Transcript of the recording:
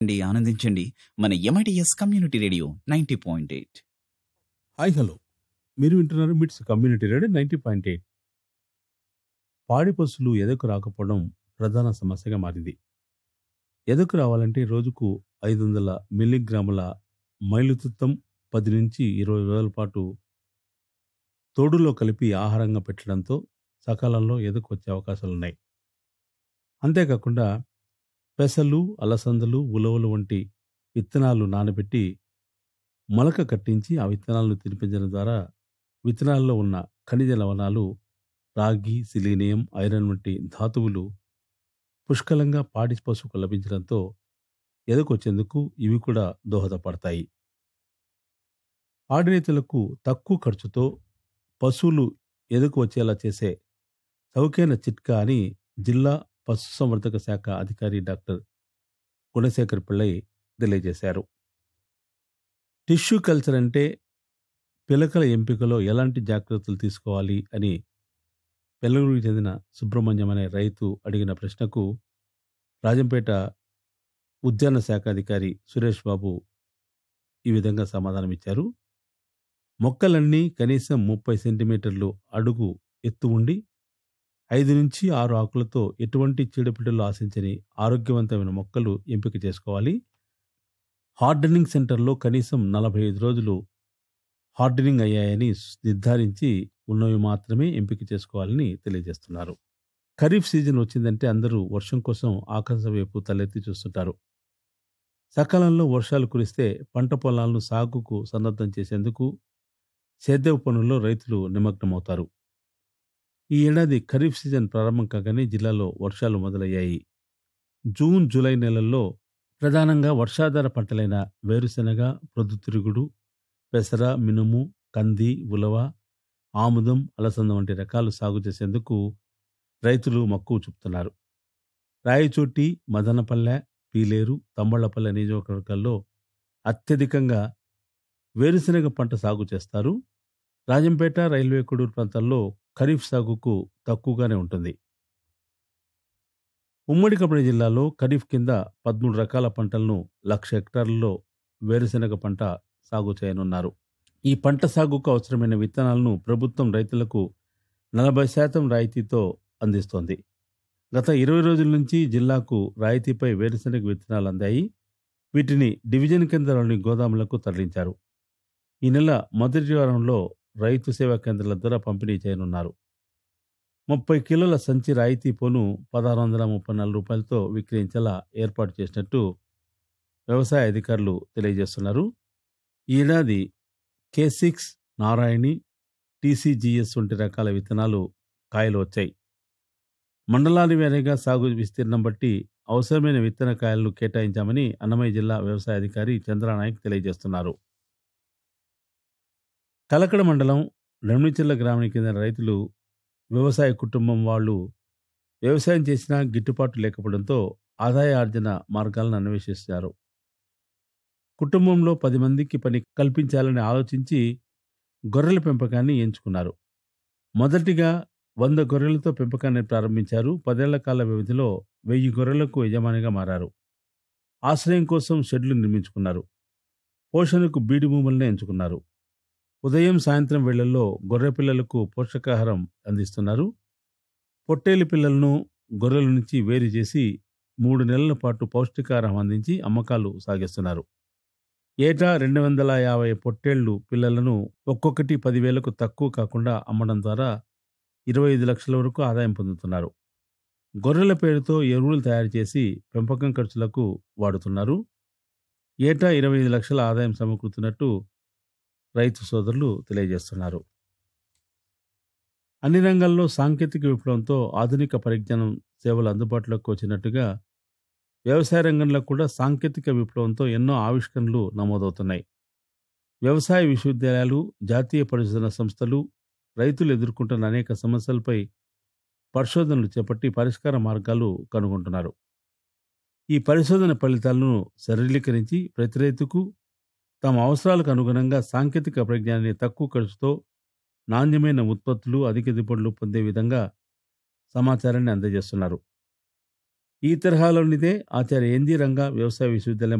అండి ఆనందించండి మన MITS community radio ninety point eight hi hello మీరు వింటున్నారు MITS community radio ninety point eight పాడి పశువులు ఎదకు రాకపోవడం ప్రధాన సమస్యగా మారింది ఎదకు రావాలంటే రోజుకు ఐదు వందల మిల్లీగ్రాముల మైలుతుత్తం పది నుంచి ఇరవై రోజుల పాటు తోడులో కలిపి ఆహారంగా పెట్టడంతో సకాలంలో ఎదకు వచ్చే అవకాశాలున్నాయి అంతేకాకుండా పెసలు అలసందలు ఉలవలు వంటి విత్తనాలు నానబెట్టి మొలక కట్టించి ఆ విత్తనాలను తినిపించడం ద్వారా విత్తనాల్లో ఉన్న ఖనిజ లవణాలు రాగి సిలీనియం ఐరన్ వంటి ధాతువులు పుష్కలంగా పాడి పశువుకు లభించడంతో ఎదకొచ్చేందుకు ఇవి కూడా దోహదపడతాయి పాడి రైతులకు తక్కువ ఖర్చుతో పశువులు ఎదుకు వచ్చేలా చేసే చౌకైన చిట్కా అని జిల్లా పశుసంవర్ధక శాఖ అధికారి డాక్టర్ గుణశేఖర్ పిళ్ళై తెలియజేశారు టిష్యూ కల్చర్ అంటే పిలకల ఎంపికలో ఎలాంటి జాగ్రత్తలు తీసుకోవాలి అని పెల్లూరుకు చెందిన సుబ్రహ్మణ్యం అనే రైతు అడిగిన ప్రశ్నకు రాజంపేట ఉద్యాన శాఖ అధికారి సురేష్ బాబు ఈ విధంగా సమాధానమిచ్చారు మొక్కలన్నీ కనీసం ముప్పై సెంటీమీటర్లు అడుగు ఎత్తు ఉండి ఐదు నుంచి ఆరు ఆకులతో ఎటువంటి చీడపీడలు ఆశించని ఆరోగ్యవంతమైన మొక్కలు ఎంపిక చేసుకోవాలి హార్డనింగ్ సెంటర్లో కనీసం నలభై ఐదు రోజులు హార్డనింగ్ అయ్యాయని నిర్ధారించి ఉన్నవి మాత్రమే ఎంపిక చేసుకోవాలని తెలియజేస్తున్నారు ఖరీఫ్ సీజన్ వచ్చిందంటే అందరూ వర్షం కోసం ఆకాశం వైపు తలెత్తి చూస్తుంటారు సకాలంలో వర్షాలు కురిస్తే పంట పొలాలను సాగుకు సన్నద్ధం చేసేందుకు సేద్యపు పనుల్లో రైతులు నిమగ్నమవుతారు ఈ ఏడాది ఖరీఫ్ సీజన్ ప్రారంభం కాగానే జిల్లాలో వర్షాలు మొదలయ్యాయి జూన్ జూలై నెలల్లో ప్రధానంగా వర్షాధార పంటలైన వేరుశెనగ ప్రొద్దుతిరుగుడు పెసర మినుము కంది ఉలవ ఆముదం అలసంద వంటి రకాలు సాగు చేసేందుకు రైతులు మక్కువ చూపుతున్నారు రాయచోటి మదనపల్లె పీలేరు తమ్మళ్లపల్లె నియోజకవర్గాల్లో అత్యధికంగా వేరుశెనగ పంట సాగు చేస్తారు రాజంపేట రైల్వే కొడూరు ప్రాంతాల్లో ఖరీఫ్ సాగుకు తక్కువగానే ఉంటుంది ఉమ్మడి కబడి జిల్లాలో ఖరీఫ్ కింద పదమూడు రకాల పంటలను లక్ష హెక్టార్లలో వేరుశెనగ పంట సాగు చేయనున్నారు ఈ పంట సాగుకు అవసరమైన విత్తనాలను ప్రభుత్వం రైతులకు నలభై శాతం రాయితీతో అందిస్తోంది గత ఇరవై రోజుల నుంచి జిల్లాకు రాయితీపై వేరుశెనగ విత్తనాలు అందాయి వీటిని డివిజన్ కేంద్రాల్లోని గోదాములకు తరలించారు ఈ నెల మొదటి వారంలో రైతు సేవా కేంద్రాల ద్వారా పంపిణీ చేయనున్నారు ముప్పై కిలోల సంచి రాయితీ పోను పదహారు వందల ముప్పై నాలుగు రూపాయలతో విక్రయించేలా ఏర్పాటు చేసినట్టు వ్యవసాయ అధికారులు తెలియజేస్తున్నారు ఈ ఏడాది కే సిక్స్ నారాయణి టీసీజీఎస్ వంటి రకాల విత్తనాలు కాయలు వచ్చాయి మండలాన్ని వేరేగా సాగు విస్తీర్ణం బట్టి అవసరమైన విత్తన కాయలను కేటాయించామని అన్నమయ్య జిల్లా వ్యవసాయ అధికారి చంద్రనాయక్ తెలియజేస్తున్నారు కలకడ మండలం రెమ్మిచిల్ల గ్రామానికి చెందిన రైతులు వ్యవసాయ కుటుంబం వాళ్ళు వ్యవసాయం చేసినా గిట్టుబాటు లేకపోవడంతో ఆదాయ ఆర్జన మార్గాలను అన్వేషిస్తారు కుటుంబంలో పది మందికి పని కల్పించాలని ఆలోచించి గొర్రెల పెంపకాన్ని ఎంచుకున్నారు మొదటిగా వంద గొర్రెలతో పెంపకాన్ని ప్రారంభించారు పదేళ్ల కాల వ్యవధిలో వెయ్యి గొర్రెలకు యజమానిగా మారారు ఆశ్రయం కోసం షెడ్లు నిర్మించుకున్నారు పోషణకు బీడి భూములనే ఎంచుకున్నారు ఉదయం సాయంత్రం వేళల్లో గొర్రె పిల్లలకు పోషకాహారం అందిస్తున్నారు పొట్టేలు పిల్లలను గొర్రెల నుంచి వేరు చేసి మూడు నెలల పాటు పౌష్టికాహారం అందించి అమ్మకాలు సాగిస్తున్నారు ఏటా రెండు వందల యాభై పొట్టేళ్లు పిల్లలను ఒక్కొక్కటి పదివేలకు తక్కువ కాకుండా అమ్మడం ద్వారా ఇరవై ఐదు లక్షల వరకు ఆదాయం పొందుతున్నారు గొర్రెల పేరుతో ఎరువులు తయారు చేసి పెంపకం ఖర్చులకు వాడుతున్నారు ఏటా ఇరవై ఐదు లక్షల ఆదాయం సమకూరుతున్నట్టు రైతు సోదరులు తెలియజేస్తున్నారు అన్ని రంగాల్లో సాంకేతిక విప్లవంతో ఆధునిక పరిజ్ఞానం సేవలు అందుబాటులోకి వచ్చినట్టుగా వ్యవసాయ రంగంలో కూడా సాంకేతిక విప్లవంతో ఎన్నో ఆవిష్కరణలు నమోదవుతున్నాయి వ్యవసాయ విశ్వవిద్యాలయాలు జాతీయ పరిశోధన సంస్థలు రైతులు ఎదుర్కొంటున్న అనేక సమస్యలపై పరిశోధనలు చేపట్టి పరిష్కార మార్గాలు కనుగొంటున్నారు ఈ పరిశోధన ఫలితాలను సరళీకరించి ప్రతి రైతుకు తమ అవసరాలకు అనుగుణంగా సాంకేతిక పరిజ్ఞానాన్ని తక్కువ ఖర్చుతో నాణ్యమైన ఉత్పత్తులు అధిక దిగుబడులు పొందే విధంగా సమాచారాన్ని అందజేస్తున్నారు ఈ తరహాలోనిదే ఆచార్య ఎన్జి రంగా వ్యవసాయ విశ్వవిద్యాలయం